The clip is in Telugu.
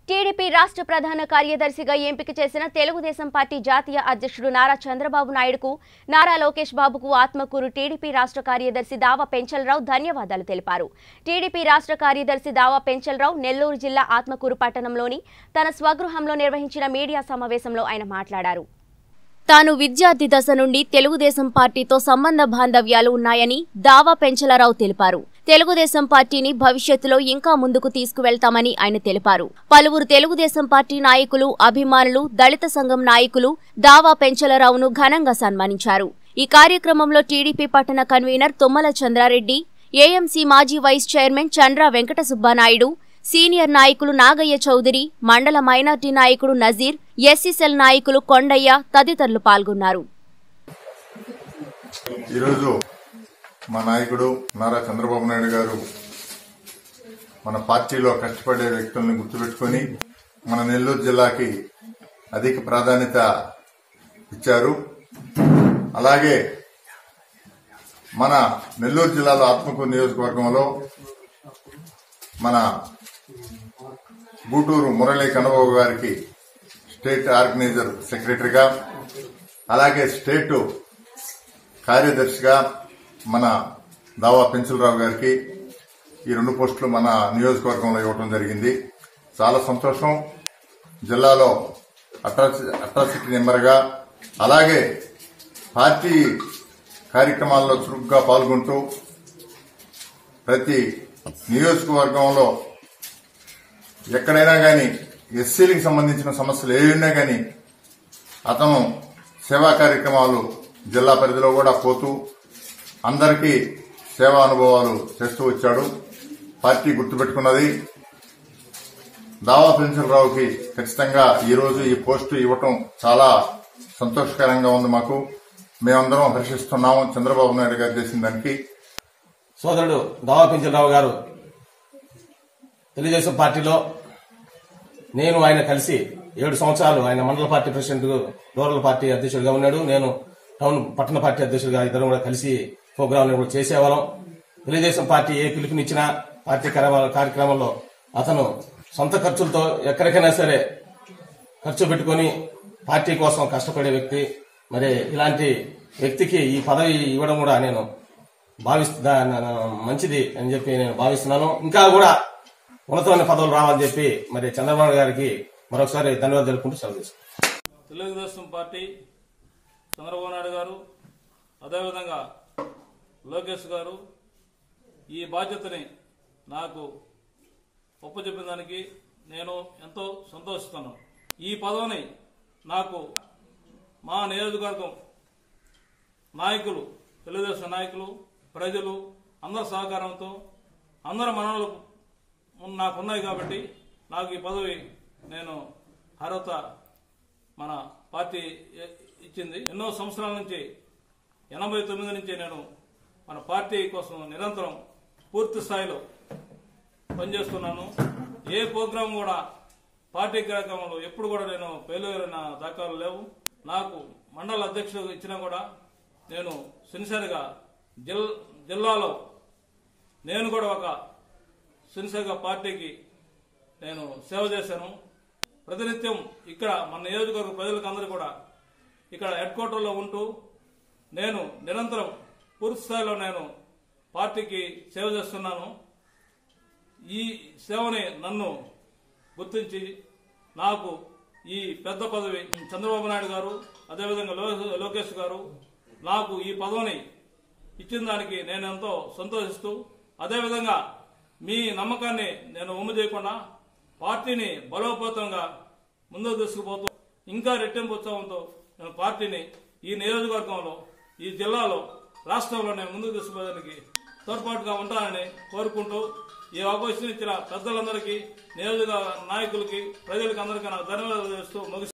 టీడీపీ రాష్ట్ర ప్రధాన కార్యదర్శిగా ఎంపిక చేసిన తెలుగుదేశం పార్టీ జాతీయ అధ్యక్షుడు నారా చంద్రబాబు నాయుడుకు నారా లోకేష్ బాబుకు ఆత్మకూరు టీడీపీ రాష్ట్ర కార్యదర్శి దావా పెంచలరావు ధన్యవాదాలు తెలిపారు టీడీపీ రాష్ట్ర కార్యదర్శి దావా పెంచలరావు నెల్లూరు జిల్లా ఆత్మకూరు పట్టణంలోని తన స్వగృహంలో నిర్వహించిన మీడియా సమావేశంలో ఆయన మాట్లాడారు తాను విద్యార్థి దశ నుండి తెలుగుదేశం పార్టీతో సంబంధ బాంధవ్యాలు ఉన్నాయని దావా పెంచలరావు తెలిపారు తెలుగుదేశం పార్టీని భవిష్యత్తులో ఇంకా ముందుకు తీసుకువెళ్తామని ఆయన తెలిపారు పలువురు తెలుగుదేశం పార్టీ నాయకులు అభిమానులు దళిత సంఘం నాయకులు దావా పెంచలరావును ఘనంగా సన్మానించారు ఈ కార్యక్రమంలో టీడీపీ పట్టణ కన్వీనర్ తుమ్మల చంద్రారెడ్డి ఏఎంసీ మాజీ vice chairman Chandra Venkata Subba Naidu senior నాయకులు నాగయ్య చౌదరి మండల మైనార్టీ నాయకుడు నజీర్ ఎస్సీసెల్ నాయకులు కొండయ్య తదితరులు పాల్గొన్నారు ఈరోజు మా నాయకుడు నారా చంద్రబాబు నాయుడు గారు మన పార్టీలో కష్టపడే వ్యక్తుల్ని గుర్తుపెట్టుకుని మన నెల్లూరు జిల్లాకి అధిక ప్రాధాన్యత ఇచ్చారు అలాగే మన నెల్లూరు జిల్లాలో ఆత్మకూరు నియోజకవర్గంలో మన గూటూరు మురళీ కన్నబాబు గారికి స్టేట్ ఆర్గనైజర్ సెక్రటరీగా అలాగే స్టేట్ కార్యదర్శిగా మన దావా పెంచులరావు గారికి ఈ రెండు పోస్టులు మన నియోజకవర్గంలో ఇవ్వడం జరిగింది చాలా సంతోషం జిల్లాలో అట్రాసి అట్రాసిటీ నెంబర్గా అలాగే పార్టీ కార్యక్రమాల్లో చురుగ్గా పాల్గొంటూ ప్రతి నియోజకవర్గంలో ఎక్కడైనా గాని ఎస్సీలకు సంబంధించిన సమస్యలు ఏమైనా గాని అతను సేవా కార్యక్రమాలు జిల్లా పరిధిలో కూడా పోతూ అందరికీ సేవా అనుభవాలు చేస్తూ వచ్చాడు పార్టీ గుర్తుపెట్టుకున్నది దావా పెన్షన్రావుకి ఖచ్చితంగా ఈ రోజు ఈ పోస్టు ఇవ్వటం చాలా సంతోషకరంగా ఉంది మాకు మేమందరం హర్షిస్తున్నాము చంద్రబాబు నాయుడు గారు చేసిన దానికి సోదరుడు దావా పింఛనరావు గారు తెలుగుదేశం పార్టీలో నేను ఆయన కలిసి ఏడు సంవత్సరాలు ఆయన మండల పార్టీ ప్రెసిడెంట్ రూరల్ పార్టీ అధ్యక్షుడిగా ఉన్నాడు నేను టౌన్ పట్టణ పార్టీ అధ్యక్షుడిగా ఇద్దరం కూడా కలిసి ప్రోగ్రాంలు కూడా చేసేవాళ్ళం తెలుగుదేశం పార్టీ ఏ పిలుపునిచ్చినా పార్టీ కార్యక్రమాల- కార్యక్రమంలో అతను సొంత ఖర్చులతో ఎక్కడికైనా సరే ఖర్చు పెట్టుకొని పార్టీ కోసం కష్టపడే వ్యక్తి మరి ఇలాంటి వ్యక్తికి ఈ పదవి ఇవ్వడం కూడా నేను భావిస్తా మంచిది అని చెప్పి నేను భావిస్తున్నాను ఇంకా కూడా ఉన్నతమైన పదవులు రావాలని చెప్పి మరి చంద్రబాబు గారికి మరొకసారి ధన్యవాదాలు తెలుపుకుంటూ సెలవు తీసుకుంటాను. తెలుగుదేశం పార్టీ చంద్రబాబు నాయుడు గారు అదేవిధంగా లోకేష్ గారు ఈ బాధ్యతని నాకు ఒప్పచెప్పిన దానికి నేను ఎంతో సంతోషిస్తాను ఈ పదవిని నాకు మా నియోజకవర్గం నాయకులు తెలుగుదేశం నాయకులు ప్రజలు అందరి సహకారంతో అందరి మనలు నాకున్నాయి కాబట్టి నాకు ఈ పదవి నేను అర్హత మన పార్టీ ఇ- ఇచ్చింది ఎన్నో సంవత్సరాల నుంచి ఎనభై తొమ్మిది నుంచి నేను మన పార్టీ కోసం నిరంతరం పూర్తి స్థాయిలో పనిచేస్తున్నాను ఏ ప్రోగ్రాం కూడా పార్టీ కార్యక్రమంలో ఎప్పుడు కూడా నేను ఫెయిల్యూరైన దాఖలు లేవు నాకు మండల అధ్యక్షుడు ఇచ్చినా కూడా నేను సిన్సియర్గా జిల్ జిల్లాలో నేను కూడా ఒక సిన్సియర్గా పార్టీకి నేను సేవ చేశాను ప్రతినిత్యం ఇక్కడ మన నియోజకవర్గ ప్రజలకు అందరూ కూడా ఇక్కడ హెడ్ క్వార్టర్లో ఉంటూ నేను నిరంతరం పూర్తి స్థాయిలో నేను పార్టీకి సేవ చేస్తున్నాను ఈ సేవని నన్ను గుర్తించి నాకు ఈ పెద్ద పదవి చంద్రబాబు నాయుడు గారు అదేవిధంగా లో- లోకేష్ గారు నాకు ఈ పదవిని ఇచ్చిన దానికి నేను ఎంతో సంతోషిస్తూ అదేవిధంగా మీ నమ్మకాన్ని నేను ఒమ్ము చేయకుండా పార్టీని బలోపేతంగా ముందుకు తీసుకుపోతూ ఇంకా రెట్టింపు ఉత్సవంతో నేను పార్టీని ఈ నియోజకవర్గంలో ఈ జిల్లాలో రాష్ట్రంలో నేను ముందుకు తీసుకుపోవడానికి తోడ్పాటుగా ఉంటానని కోరుకుంటూ ఈ అవకాశం ఇచ్చిన పెద్దలందరికీ నియోజక నాయకులకి ప్రజలకి అందరికీ నాకు ధన్యవాదాలు చేస్తూ ముగిస్తున్నాను